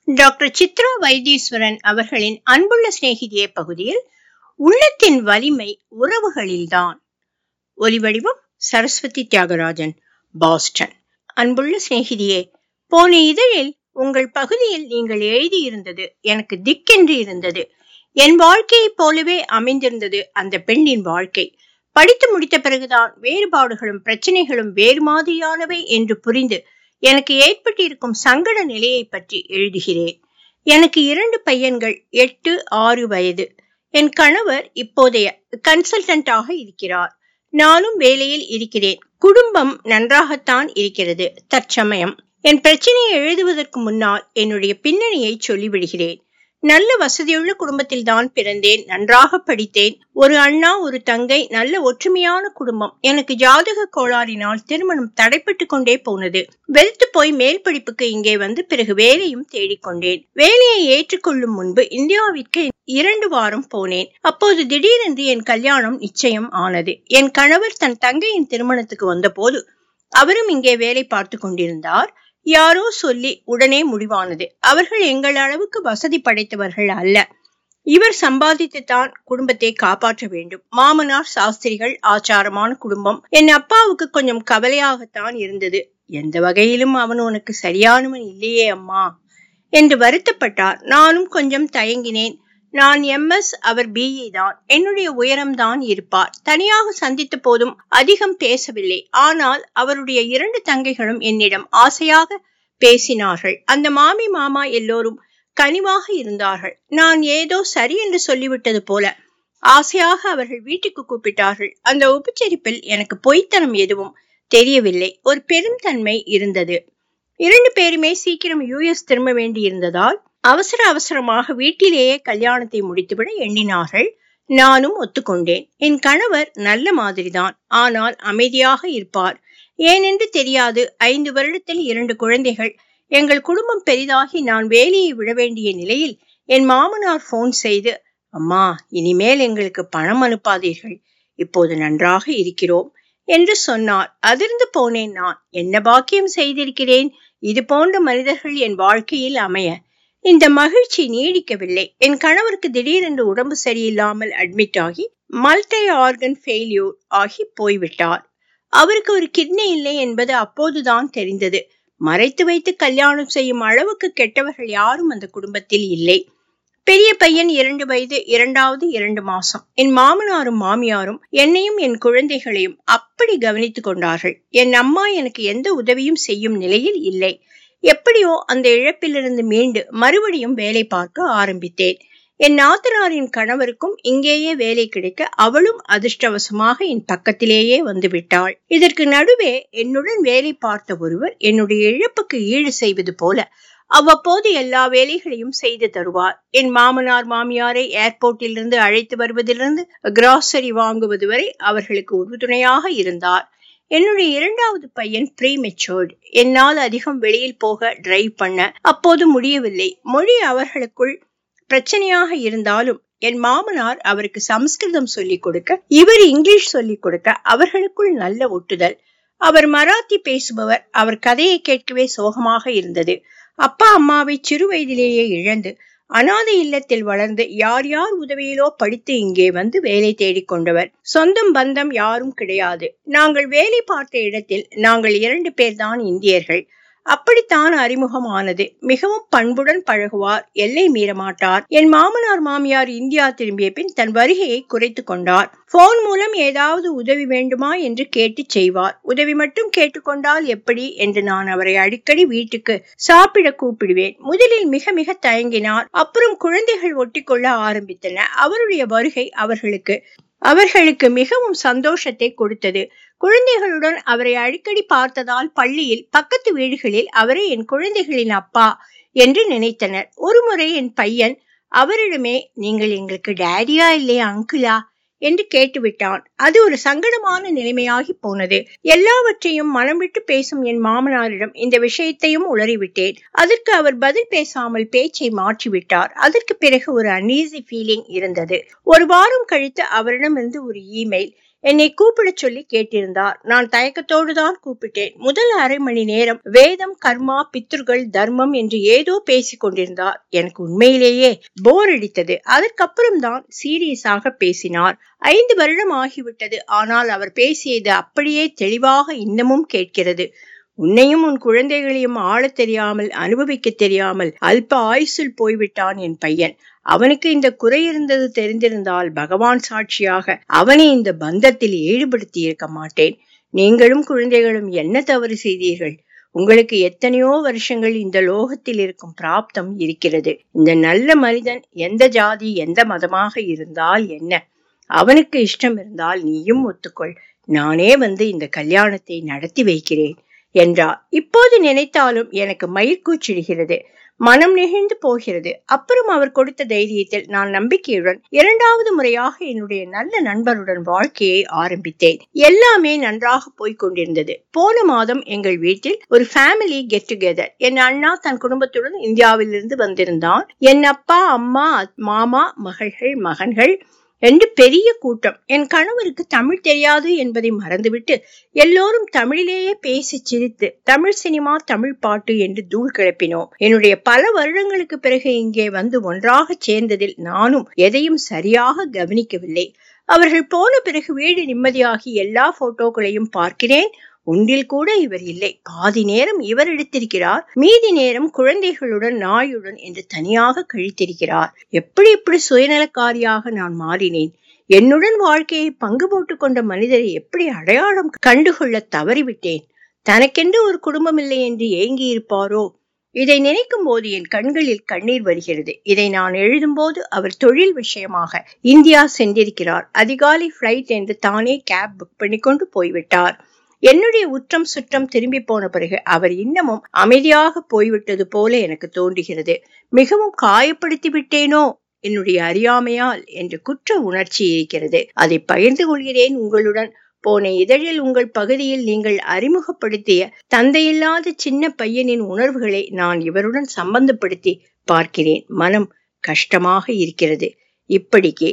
doctor Chitra Vaitheeswaran அவர்களின் அன்புள்ள சிநேகிதியே பகுதியில் உள்ளத்தின் வலிமை உறவுகளில்தான் ஒலிவடிவம் சரஸ்வதி தியாகராஜன் பாஸ்டன் அன்புள்ள சிநேகிதியே போன இதழில் உங்கள் பகுதியில் நீங்கள் எழுதியிருந்தது எனக்கு திக்கென்று இருந்தது என் வாழ்க்கையைப் போலவே அமைந்திருந்தது அந்த பெண்ணின் வாழ்க்கை படித்து முடித்த பிறகுதான் வேறுபாடுகளும் பிரச்சனைகளும் வேறு மாதிரியானவை என்று புரிந்து எனக்கு ஏற்பட்டிருக்கும் சங்கட நிலையை பற்றி எழுதுகிறேன் எனக்கு இரண்டு பையன்கள் எட்டு ஆறு வயது என் கணவர் இப்போதைய கன்சல்டன்டாக இருக்கிறார் நானும் வேலையில் இருக்கிறேன் குடும்பம் நன்றாகத்தான் இருக்கிறது தற்சமயம் என் பிரச்சனையை எழுதுவதற்கு முன்னால் என்னுடைய பின்னணியை சொல்லிவிடுகிறேன் நல்ல வசதியுள்ள குடும்பத்தில் தான் பிறந்தேன் நன்றாக படித்தேன் ஒரு அண்ணா ஒரு தங்கை நல்ல ஒற்றுமையான குடும்பம் எனக்கு ஜாதக கோளாறினால் திருமணம் தடைப்பட்டு கொண்டே போனது வெறுத்து போய் மேல் படிப்புக்கு இங்கே வந்து பிறகு வேலையும் தேடிக்கொண்டேன் வேலையை ஏற்றுக்கொள்ளும் முன்பு இந்தியாவிற்கு இரண்டு வாரம் போனேன் அப்போது திடீரென்று என் கல்யாணம் நிச்சயம் ஆனது என் கணவர் தன் தங்கையின் திருமணத்துக்கு வந்தபோது அவரும் இங்கே வேலை பார்த்து கொண்டிருந்தார் யாரோ சொல்லி உடனே முடிவானது அவர்கள் எங்கள் அளவுக்கு வசதி படைத்தவர்கள் அல்ல இவர் சம்பாதித்துத்தான் குடும்பத்தை காப்பாற்ற வேண்டும் மாமனார் சாஸ்திரிகள் ஆச்சாரமான குடும்பம் என் அப்பாவுக்கு கொஞ்சம் கவலையாகத்தான் இருந்தது எந்த வகையிலும் அவன் உனக்கு சரியானவன் இல்லையே அம்மா என்று வருத்தப்பட்டார் நானும் கொஞ்சம் தயங்கினேன் நான் எம்எஸ் அவர் பிஇ தான் என்னுடைய உயரம் தான் இருப்பார் தனியாக சந்தித்த போதும் அதிகம் பேசவில்லை ஆனால் அவருடைய இரண்டு தங்கைகளும் என்னிடம் ஆசையாக பேசினார்கள் அந்த மாமி மாமா எல்லோரும் கனிவாக இருந்தார்கள் நான் ஏதோ சரி என்று சொல்லிவிட்டது போல ஆசையாக அவர்கள் வீட்டுக்கு கூப்பிட்டார்கள் அந்த உபச்சரிப்பில் எனக்கு பொய்த்தனம் எதுவும் தெரியவில்லை ஒரு பெரும் தன்மை இருந்தது இரண்டு பேருமே சீக்கிரம் யுஎஸ் திரும்ப வேண்டி இருந்ததால் அவசர அவசரமாக வீட்டிலேயே கல்யாணத்தை முடித்துவிட எண்ணினார்கள் நானும் ஒத்துக்கொண்டேன் என் கணவர் நல்ல மாதிரிதான் ஆனால் அமைதியாக இருப்பார் ஏனென்று தெரியாது ஐந்து வருடத்தில் இரண்டு குழந்தைகள் எங்கள் குடும்பம் பெரிதாகி நான் வேலையை விட வேண்டிய நிலையில் என் மாமனார் போன் செய்து அம்மா இனிமேல் எங்களுக்கு பணம் அனுப்பாதீர்கள் இப்போது நன்றாக இருக்கிறோம் என்று சொன்னார் அதிர்ந்து போனேன் நான் என்ன பாக்கியம் செய்திருக்கிறேன் இது போன்ற மனிதர்கள் என் வாழ்க்கையில் அமைய இந்த மகிழ்ச்சி நீடிக்கவில்லை என் கணவருக்கு திடீரென்று உடம்பு சரியில்லாமல் அட்மிட் ஆகி மல்டி ஆர்கன் ஃபெயில்யூர் ஆகி போய்விட்டார் அவருக்கு ஒரு கிட்னி இல்லை என்பது அப்போதுதான் தெரிந்தது மறைத்து வைத்து கல்யாணம் செய்யும் அளவுக்கு கெட்டவர்கள் யாரும் அந்த குடும்பத்தில் இல்லை பெரிய பையன் இரண்டு வயது இரண்டாவது இரண்டு மாசம் என் மாமனாரும் மாமியாரும் என்னையும் என் குழந்தைகளையும் அப்படி கவனித்துக் கொண்டார்கள் என் அம்மா எனக்கு எந்த உதவியும் செய்யும் நிலையில் இல்லை எப்படியோ அந்த இழப்பிலிருந்து மீண்டு மறுபடியும் வேலை பார்க்க ஆரம்பித்தேன் என் நாத்தனாரின் கணவருக்கும் இங்கேயே வேலை கிடைக்க அவளும் அதிர்ஷ்டவசமாக என் பக்கத்திலேயே வந்து விட்டாள் இதற்கு நடுவே என்னுடன் வேலை பார்த்த ஒருவர் என்னுடைய இழப்புக்கு ஈடு செய்வது போல அவ்வப்போது எல்லா வேலைகளையும் செய்து தருவார் என் மாமனார் மாமியாரை ஏர்போர்ட்டில் இருந்து அழைத்து வருவதிலிருந்து கிராசரி வாங்குவது வரை அவர்களுக்கு உறுதுணையாக இருந்தார் என்னுடைய இரண்டாவது பையன் ப்ரீ மெச்சோர்டு என்னால் அதிகம் வெளியில் போக டிரைவ் பண்ண அப்போது முடியவில்லை மொழி அவர்களுக்குள் பிரச்சனையாக இருந்தாலும் என் மாமனார் அவருக்கு சமஸ்கிருதம் சொல்லிக் கொடுக்க இவர் இங்கிலீஷ் சொல்லிக் கொடுக்க அவர்களுக்குள் நல்ல ஒட்டுதல் அவர் மராத்தி பேசுபவர் அவர் கதையை கேட்கவே சோகமாக இருந்தது அப்பா அம்மாவை சிறு வயதிலேயே இழந்து அனாதை இல்லத்தில் வளர்ந்து யார் யார் உதவியிலோ படித்து இங்கே வந்து வேலை தேடிக் கொண்டவர் சொந்தம் பந்தம் யாரும் கிடையாது நாங்கள் வேலை பார்த்த இடத்தில் நாங்கள் இரண்டு பேர்தான் இந்தியர்கள் அப்படித்தான் அறிமுகமானது மிகவும் பண்புடன் பழகுவார் எல்லை மீற மாட்டார் என் மாமனார் மாமியார் இந்தியா திரும்பிய பின் தன் வருகையை குறைத்து கொண்டார் போன் மூலம் ஏதாவது உதவி வேண்டுமா என்று கேட்டு செய்வார் உதவி மட்டும் கேட்டுக்கொண்டால் எப்படி என்று நான் அவரை அடிக்கடி வீட்டுக்கு சாப்பிட கூப்பிடுவேன் முதலில் மிக மிக தயங்கினார் அப்புறம் குழந்தைகள் ஒட்டிக்கொள்ள ஆரம்பித்தன அவருடைய வருகை அவர்களுக்கு அவர்களுக்கு மிகவும் சந்தோஷத்தை கொடுத்தது குழந்தைகளுடன் அவரை அடிக்கடி பார்த்ததால் பள்ளியில் பக்கத்து வீடுகளில் அவரை என் குழந்தைகளின் அப்பா என்று நினைத்தனர் ஒருமுறை என் பையன் அவரிடமே நீங்கள் எங்களுக்கு டேடியா இல்லையா அங்கிளா என்று கேட்டுவிட்டான் அது ஒரு சங்கடமான நிலைமையாகி போனது எல்லாவற்றையும் மனம் விட்டு பேசும் என் மாமனாரிடம் இந்த விஷயத்தையும் உளறிவிட்டேன் அதற்கு அவர் பதில் பேசாமல் பேச்சை மாற்றிவிட்டார் அதற்கு பிறகு ஒரு அன்ஈசி ஃபீலிங் இருந்தது ஒரு வாரம் கழித்து அவரிடமிருந்து ஒரு இமெயில் என்னை கூப்பிடச் சொல்லி கேட்டிருந்தார் நான் தயக்கத்தோடு தான் கூப்பிட்டேன் முதல் அரை மணி நேரம் வேதம் கர்மா பித்ருகள் தர்மம் என்று ஏதோ பேசிக் கொண்டிருந்தார் எனக்கு உண்மையிலேயே போர் அடித்தது அதற்கப்புறம் தான் சீரியஸாக பேசினார் ஐந்து வருடம் ஆகிவிட்டது ஆனால் அவர் பேசியது அப்படியே தெளிவாக இன்னமும் கேட்கிறது உன்னையும் உன் குழந்தைகளையும் ஆளத் தெரியாமல் அனுபவிக்க தெரியாமல் அல்ப ஆயுசில் போய்விட்டான் என் பையன் அவனுக்கு இந்த குறை இருந்தது தெரிந்திருந்தால் பகவான் சாட்சியாக அவனை இந்த பந்தத்தில் ஈடுபடுத்தி இருக்க மாட்டேன் நீங்களும் குழந்தைகளும் என்ன தவறு செய்தீர்கள் உங்களுக்கு எத்தனையோ வருஷங்கள் இந்த லோகத்தில் இருக்கும் பிராப்தம் இருக்கிறது இந்த நல்ல மனிதன் எந்த ஜாதி எந்த மதமாக இருந்தால் என்ன அவனுக்கு இஷ்டம் இருந்தால் நீயும் ஒத்துக்கொள் நானே வந்து இந்த கல்யாணத்தை நடத்தி வைக்கிறேன் என்றார் இப்போது நினைத்தாலும் எனக்கு மயிர்கூச்சிடுகிறது மனம் நெகிழ்ந்து போகிறது அப்புறம் அவர் கொடுத்த தைரியத்தில் நான் நம்பிக்கையுடன் இரண்டாவது முறையாக என்னுடைய நல்ல நண்பருடன் வாழ்க்கையை ஆரம்பித்தேன் எல்லாமே நன்றாக போய்க் கொண்டிருந்தது போன மாதம் எங்கள் வீட்டில் ஒரு ஃபேமிலி கெட் டுகெதர் என் அண்ணா தன் குடும்பத்துடன் இந்தியாவிலிருந்து வந்திருந்தான் என் அப்பா அம்மா மாமா மகள்கள் மகன்கள் என்று பெரிய கூட்டம் என் கணவருக்கு தமிழ் தெரியாது என்பதை மறந்துவிட்டு எல்லோரும் தமிழிலேயே பேசி சிரித்து தமிழ் சினிமா தமிழ் பாட்டு என்று தூள் கிளப்பினோம் என்னுடைய பல வருடங்களுக்கு பிறகு இங்கே வந்து ஒன்றாக சேர்ந்ததில் நானும் எதையும் சரியாக கவனிக்கவில்லை அவர்கள் போன பிறகு வீடு நிம்மதியாகி எல்லா போட்டோக்களையும் பார்க்கிறேன் ஒன்றில் கூட இவர் இல்லை பாதி நேரம் இவர் எடுத்திருக்கிறார் மீதி நேரம் குழந்தைகளுடன் நாயுடன் என்று தனியாக கழித்திருக்கிறார் எப்படி இப்படி சுயநலக்காரியாக நான் மாறினேன் என்னுடன் வாழ்க்கையை பங்கு போட்டுக் கொண்ட மனிதரை எப்படி அடையாளம் கண்டுகொள்ள தவறிவிட்டேன் தனக்கென்று ஒரு குடும்பம் இல்லை என்று ஏங்கி இருப்பாரோ இதை நினைக்கும் போது என் கண்களில் கண்ணீர் வருகிறது இதை நான் எழுதும்போது அவர் தொழில் விஷயமாக இந்தியா சென்றிருக்கிறார் அதிகாலை பிளைட் என்று தானே கேப் புக் பண்ணிக்கொண்டு போய்விட்டார் என்னுடைய உற்றம் சுற்றம் திரும்பி போன பிறகு அவர் இன்னமும் அமைதியாக போய்விட்டது போல எனக்கு தோன்றுகிறது மிகவும் காயப்படுத்தி விட்டேனோ என்னுடைய அறியாமையால் என்று குற்ற உணர்ச்சி இருக்கிறது அதை பகிர்ந்து கொள்கிறேன் உங்களுடன் போன இதழில் உங்கள் பகுதியில் நீங்கள் அறிமுகப்படுத்திய தந்தையில்லாத சின்ன பையனின் உணர்வுகளை நான் இவருடன் சம்பந்தப்படுத்தி பார்க்கிறேன் மனம் கஷ்டமாக இருக்கிறது இப்படிக்கே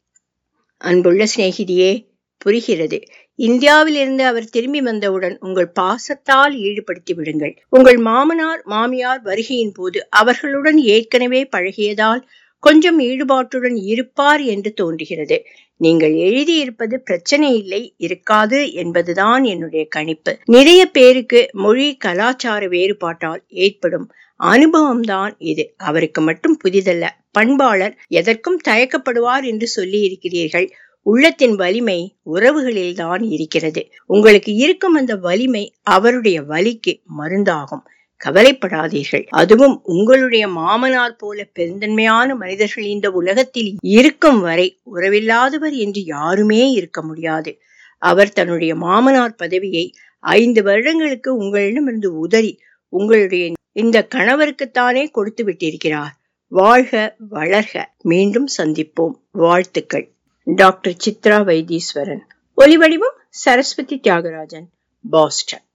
அன்புள்ள சிநேகிதியே புரிகிறது இந்தியாவில் இருந்து அவர் திரும்பி வந்தவுடன் உங்கள் பாசத்தால் ஈடுபடுத்தி விடுங்கள் உங்கள் மாமனார் மாமியார் வருகையின் போது அவர்களுடன் ஏற்கனவே பழகியதால் கொஞ்சம் ஈடுபாட்டுடன் இருப்பார் என்று தோன்றுகிறது நீங்கள் எழுதியிருப்பது பிரச்சனை இல்லை இருக்காது என்பதுதான் என்னுடைய கணிப்பு நிறைய பேருக்கு மொழி கலாச்சார வேறுபாட்டால் ஏற்படும் அனுபவம்தான் இது அவருக்கு மட்டும் புதிதல்ல பண்பாளர் எதற்கும் தயக்கப்படுவார் என்று சொல்லி இருக்கிறீர்கள் உள்ளத்தின் வலிமை உறவுகளில் தான் இருக்கிறது உங்களுக்கு இருக்கும் அந்த வலிமை அவருடைய வலிக்கு மருந்தாகும் கவலைப்படாதீர்கள் அதுவும் உங்களுடைய மாமனார் போல பெருந்தன்மையான மனிதர்கள் இந்த உலகத்தில் இருக்கும் வரை உறவில்லாதவர் என்று யாருமே இருக்க முடியாது அவர் தன்னுடைய மாமனார் பதவியை ஐந்து வருடங்களுக்கு உங்களிடமிருந்து உதறி உங்களுடைய இந்த கணவருக்குத்தானே கொடுத்து விட்டிருக்கிறார் வாழ்க வளர்க மீண்டும் சந்திப்போம் வாழ்த்துக்கள் டாக்டர் சித்ரா வைத்தீஸ்வரன் ஒலிவடிவம் சரஸ்வதி தியாகராஜன் பாஸ்டன்